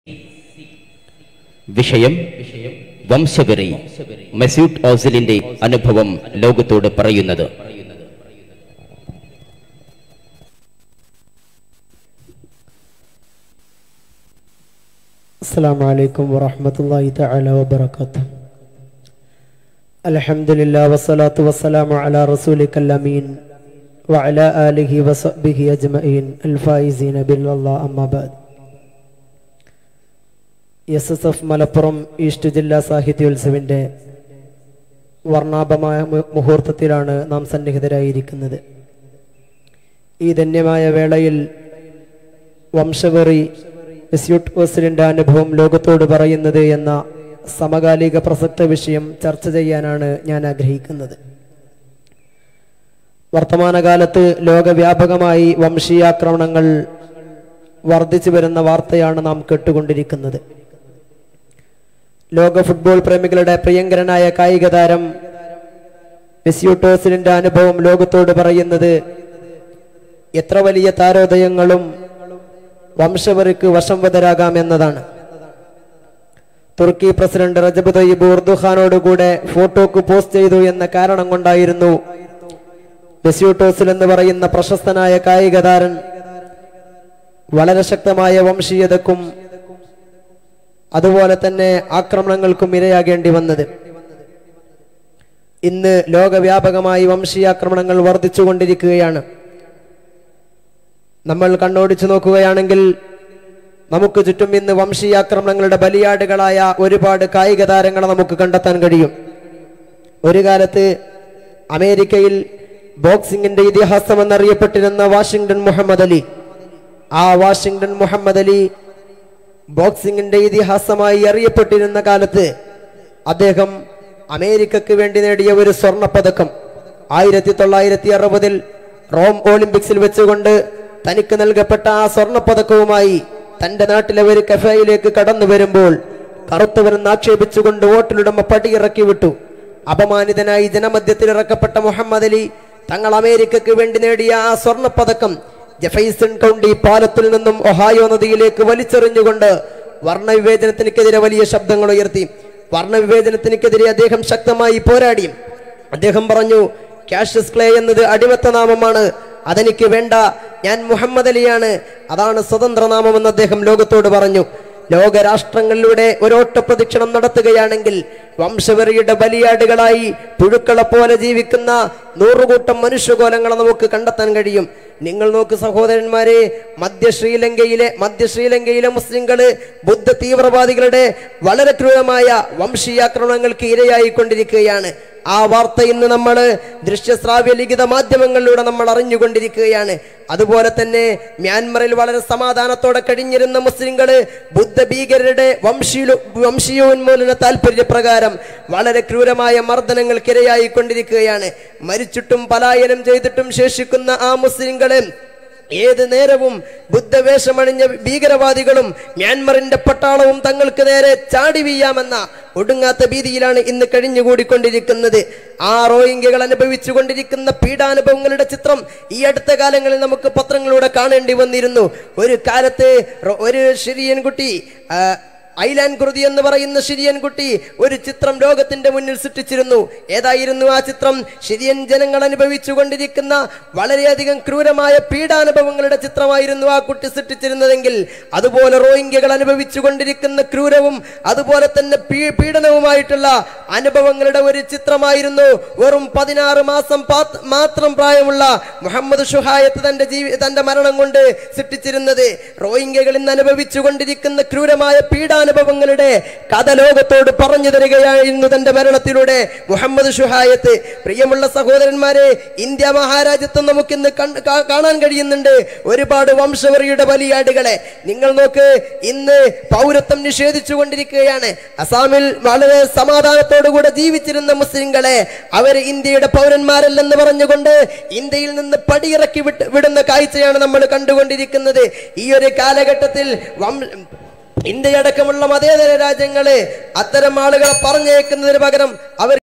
വിഷയം വംശവെറി മെസ്യൂട്ട് ഓസിലിന്റെ അനുഭവം ലോകത്തോട് പറയുന്നത് السلام عليكم ورحمة الله تعالى وبركاته الحمد لله والصلاة والسلام على رسولك الأمين وعلى آله وصحبه أجمعين الفائزين بالله أما بعد S S F Malappuram east ജില്ലാ സാഹിത്യോത്സവിൻ്റെ വർണ്ണാഭമായ മു- മുഹൂർത്തത്തിലാണ് നാം സന്നിഹിതരായിരിക്കുന്നത് ഈ ധന്യമായ വേളയിൽ വംശവെറി മെസ്യൂട്ട് ഓസിലിന്റെ അനുഭവം ലോകത്തോട് പറയുന്നത് എന്ന സമകാലിക പ്രസക്ത വിഷയം ചർച്ച ചെയ്യാനാണ് ഞാൻ ആഗ്രഹിക്കുന്നത് വർത്തമാനകാലത്ത് ലോകവ്യാപകമായി വംശീയാക്രമണങ്ങൾ വർദ്ധിച്ചു വരുന്ന വാർത്തയാണ് നാം കേട്ടുകൊണ്ടിരിക്കുന്നത് ലോക ഫുട്ബോൾ പ്രേമികളുടെ പ്രിയങ്കരനായ കായിക താരം മെസ്യൂട്ട് ഓസിലിന്റെ അനുഭവം ലോകത്തോട് പറയുന്നത് എത്ര വലിയ താരോദയങ്ങളും വംശവർക്ക് വശംവതരാകാം എന്നതാണ് തുർക്കി പ്രസിഡന്റ് റജബ് തയ്യബ് ഉർദുഖാനോട് കൂടെ ഫോട്ടോക്ക് പോസ്റ്റ് ചെയ്തു എന്ന കാരണം കൊണ്ടായിരുന്നു മെസ്യൂട്ടോസിൽ എന്ന് പറയുന്ന പ്രശസ്തനായ കായിക താരൻ വളരെ ശക്തമായ വംശീയതക്കും അതുപോലെ തന്നെ ആക്രമണങ്ങൾക്കും ഇരയാകേണ്ടി വന്നത് ഇന്ന് ലോകവ്യാപകമായി വംശീയാക്രമണങ്ങൾ വർദ്ധിച്ചുകൊണ്ടിരിക്കുകയാണ് നമ്മൾ കണ്ണോടിച്ചു നോക്കുകയാണെങ്കിൽ നമുക്ക് ചുറ്റും ഇന്ന് വംശീയാക്രമണങ്ങളുടെ ബലിയാടുകളായ ഒരുപാട് കായിക താരങ്ങളെ നമുക്ക് കണ്ടെത്താൻ കഴിയും ഒരു കാലത്ത് അമേരിക്കയിൽ ബോക്സിംഗിന്റെ ഇതിഹാസം എന്നറിയപ്പെട്ടിരുന്ന വാഷിംഗ്ടൺ മുഹമ്മദ് അലി ആ വാഷിംഗ്ടൺ മുഹമ്മദ് അലി ബോക്സിംഗിന്റെ ഇതിഹാസമായി അറിയപ്പെട്ടിരുന്ന കാലത്ത് അദ്ദേഹം അമേരിക്കക്ക് വേണ്ടി നേടിയ ഒരു സ്വർണ്ണ പതക്കം ആയിരത്തി തൊള്ളായിരത്തി അറുപതിൽ റോം ഒളിമ്പിക്സിൽ വെച്ചുകൊണ്ട് തനിക്ക് നൽകപ്പെട്ട ആ സ്വർണ്ണ പതക്കവുമായി തന്റെ നാട്ടിലെ ഒരു കഫേയിലേക്ക് കടന്നു വരുമ്പോൾ കറുത്തവരെന്ന് ആക്ഷേപിച്ചുകൊണ്ട് വോട്ടിലുടമ പടിയിറക്കി വിട്ടു അപമാനിതനായി ജനമധ്യത്തിൽ ഇറക്കപ്പെട്ട മുഹമ്മദ് അലി തങ്ങൾ അമേരിക്കക്ക് വേണ്ടി നേടിയ ആ സ്വർണ്ണ പതക്കം ജഫൈസൺ കൗണ്ടി പാലത്തിൽ നിന്നും ഒഹായോ നദിയിലേക്ക് വലിച്ചെറിഞ്ഞുകൊണ്ട് വർണ്ണവിവേചനത്തിനെതിരെ വലിയ ശബ്ദങ്ങൾ ഉയർത്തി വർണ്ണവിവേചനത്തിനെതിരെ അദ്ദേഹം ശക്തമായി പോരാടി അദ്ദേഹം പറഞ്ഞു കാഷ്യസ് ക്ലേ എന്നത് അടിമത്ത നാമമാണ് അതെനിക്ക് വേണ്ട ഞാൻ മുഹമ്മദ് അലിയാണ് അതാണ് സ്വതന്ത്ര നാമമെന്ന് അദ്ദേഹം ലോകത്തോട് പറഞ്ഞു ലോകരാഷ്ട്രങ്ങളിലൂടെ ഒരോട്ട പ്രദക്ഷിണം നടത്തുകയാണെങ്കിൽ വംശവെറിയുടെ ബലിയാടുകളായി പുഴുക്കളെ പോലെ ജീവിക്കുന്ന നൂറുകൂട്ടം മനുഷ്യകോലങ്ങളെ നമുക്ക് കണ്ടെത്താൻ കഴിയും നിങ്ങൾ നോക്ക് സഹോദരന്മാരെ മധ്യ ശ്രീലങ്കയിലെ മധ്യ ശ്രീലങ്കയിലെ മുസ്ലിങ്ങള് ബുദ്ധ തീവ്രവാദികളുടെ വളരെ ക്രൂരമായ വംശീയാക്രമണങ്ങൾക്ക് ഇരയായിക്കൊണ്ടിരിക്കുകയാണ് ആ വാർത്ത ഇന്ന് നമ്മൾ ദൃശ്യശ്രാവ്യ ലിഖിത മാധ്യമങ്ങളിലൂടെ നമ്മൾ അറിഞ്ഞുകൊണ്ടിരിക്കുകയാണ് അതുപോലെ തന്നെ മ്യാൻമറിൽ വളരെ സമാധാനത്തോടെ കഴിഞ്ഞിരുന്ന മുസ്ലിങ്ങള് ബുദ്ധ ഭീകരരുടെ വംശീയ വംശീയോന്മൂലന താല്പര്യപ്രകാരം വളരെ ക്രൂരമായ മർദ്ദനങ്ങൾക്കിരയായിക്കൊണ്ടിരിക്കുകയാണ് മരിച്ചിട്ടും പലായനം ചെയ്തിട്ടും ശേഷിക്കുന്ന ആ മുസ്ലിങ്ങള് ഏത് നേരവും ബുദ്ധവേഷമണിഞ്ഞ ഭീകരവാദികളും മ്യാൻമറിന്റെ പട്ടാളവും തങ്ങൾക്ക് നേരെ ചാടി വീയാമെന്ന ഒടുങ്ങാത്ത ഭീതിയിലാണ് ഇന്ന് കഴിഞ്ഞുകൂടിക്കൊണ്ടിരിക്കുന്നത് ആ റോഹിംഗ്യകൾ അനുഭവിച്ചു കൊണ്ടിരിക്കുന്ന പീഡാനുഭവങ്ങളുടെ ചിത്രം ഈ അടുത്ത കാലങ്ങളിൽ നമുക്ക് പത്രങ്ങളിലൂടെ കാണേണ്ടി വന്നിരുന്നു ഒരു കാലത്ത് റോ- ഒരു ഷിരിയൻ കുട്ടി ആ, ഐലാൻ കൃതി എന്ന് പറയുന്ന ഷിരിയൻ കുട്ടി ഒരു ചിത്രം ലോകത്തിന്റെ മുന്നിൽ സൃഷ്ടിച്ചിരുന്നു ഏതായിരുന്നു ആ ചിത്രം ഷിരിയൻ ജനങ്ങൾ അനുഭവിച്ചു കൊണ്ടിരിക്കുന്ന വളരെയധികം ക്രൂരമായ പീഡാനുഭവങ്ങളുടെ ചിത്രമായിരുന്നു ആ കുട്ടി സൃഷ്ടിച്ചിരുന്നതെങ്കിൽ അതുപോലെ റോഹിംഗ്യകൾ അനുഭവിച്ചു കൊണ്ടിരിക്കുന്ന ക്രൂരവും അതുപോലെ തന്നെ പീ- പീഡനവുമായിട്ടുള്ള അനുഭവങ്ങളുടെ ഒരു ചിത്രമായിരുന്നു വെറും പതിനാറ് മാസം പാത്ത് മാത്രം പ്രായമുള്ള മുഹമ്മദ് ഷുഹായത്ത് തന്റെ ജീവി തന്റെ മരണം കൊണ്ട് സൃഷ്ടിച്ചിരുന്നത് റോഹിംഗ്യകൾ ഇന്ന് അനുഭവിച്ചു കൊണ്ടിരിക്കുന്ന ക്രൂരമായ പീഡാനുഭവങ്ങളുടെ കഥ ലോകത്തോട് പറഞ്ഞു തരികയായിരുന്നു തന്റെ മരണത്തിലൂടെ മുഹമ്മദ് ഷുഹായത്ത് പ്രിയമുള്ള സഹോദരന്മാരെ ഇന്ത്യ മഹാരാജ്യത്വം നമുക്കിന്ന് കൺ- കാ- കാണാൻ കഴിയുന്നുണ്ട് ഒരുപാട് വംശവറിയുടെ ബലിയാടുകളെ നിങ്ങൾ നോക്ക് ഇന്ന് പൗരത്വം നിഷേധിച്ചു കൊണ്ടിരിക്കുകയാണ് അസാമിൽ വളരെ സമാധാനത്തോടുകൂടെ ജീവിച്ചിരുന്ന മുസ്ലിങ്ങളെ അവര് ഇന്ത്യയുടെ പൗരന്മാരല്ലെന്ന് പറഞ്ഞുകൊണ്ട് ഇന്ത്യയിൽ നിന്ന് പടിയിറക്കി വിട്ട് വിടുന്ന കാഴ്ചയാണ് നമ്മൾ കണ്ടുകൊണ്ടിരിക്കുന്നത് ഈ ഒരു കാലഘട്ടത്തിൽ വം ഇന്ത്യയടക്കമുള്ള മതേതര രാജ്യങ്ങള് അത്തരം ആളുകളെ പറഞ്ഞേക്കുന്നതിന് പകരം അവർ